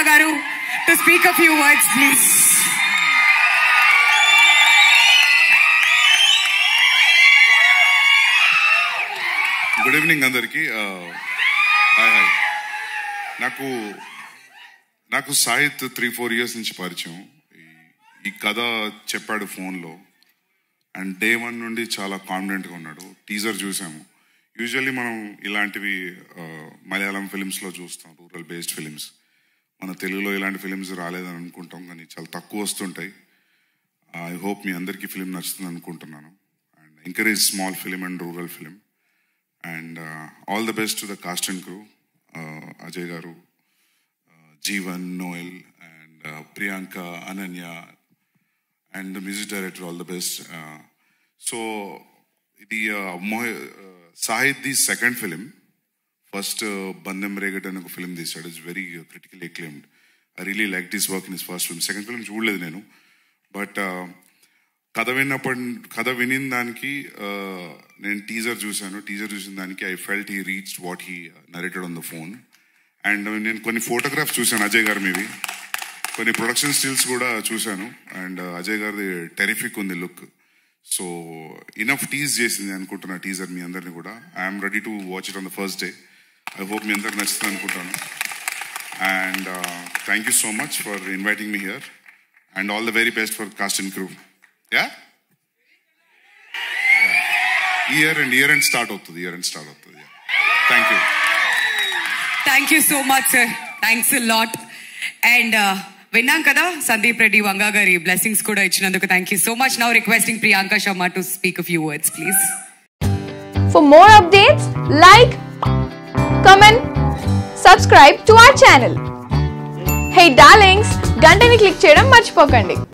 Vanga garu to speak a few words, please. Good evening అందరికి hi hi నాకు నాకు Sahith three four years నుంచి పరిచయం ఈ- ఈ కథ చెప్పాడు ఫోన్లో అండ్ డే వన్ నుండి చాలా కాన్ఫిడెంట్గా ఉన్నాడు టీజర్ చూసాము యూజువల్లీ మనం ఇలాంటివి ఆ, మలయాళం ఫిలిమ్స్లో చూస్తాం రూరల్ బేస్డ్ ఫిలిమ్స్ మన తెలుగులో ఇలాంటి ఫిలిమ్స్ రాలేదని అనుకుంటాం కానీ చాలా తక్కువ వస్తుంటాయి ఐ హోప్ మీ అందరికీ ఫిలిం నచ్చుతుంది అనుకుంటున్నాను and encourage small film and rural film and all the best to the cast and crew Ajay garu Jeevan Noel and Priyanka Ananya and music director all the best so ఇది Sahith the second film first Bandem Regat అని ఒక film తీశాడు it's very critical acclaimed I really like this work in his first film second film చూడలేదు నేను but కథ విన్నప్పటి కథ వినిన దానికి uh, నేను టీజర్ చూశాను టీజర్ చూసిన దానికి I felt he reach what he narrated on the phone and నేను కొన్ని ఫోటోగ్రాఫ్స్ చూశాను అజయ్ గారు మీవి కొన్ని ప్రొడక్షన్ స్టిల్స్ కూడా చూశాను అండ్ అజయ్ గారిది టెరిఫిక్ ఉంది లుక్ సో ఇనఫ్ టీజ్ చేసింది అనుకుంటున్నా టీజర్ మీ అందరిని కూడా I'm ready to watch it on the first day I hope మీ అందరికి నచ్చుతుంది అనుకుంటాను and thank you so much for inviting me here and all the very best for cast and crew yeah year and year and start అవుతుంది year and start అవుతుంది thank you Thank you so much, sir. Thanks a lot. And uh, విన్నాం కదా సందీప్ రెడ్డి వంగా గారి blessings కూడా ఇచ్చినందుకు thank you so much now requesting Priyanka Sharma to speak a few words please For more updates, like, comment, subscribe to our channel. Hey darlings, గంటని click చేయడం మర్చిపోకండి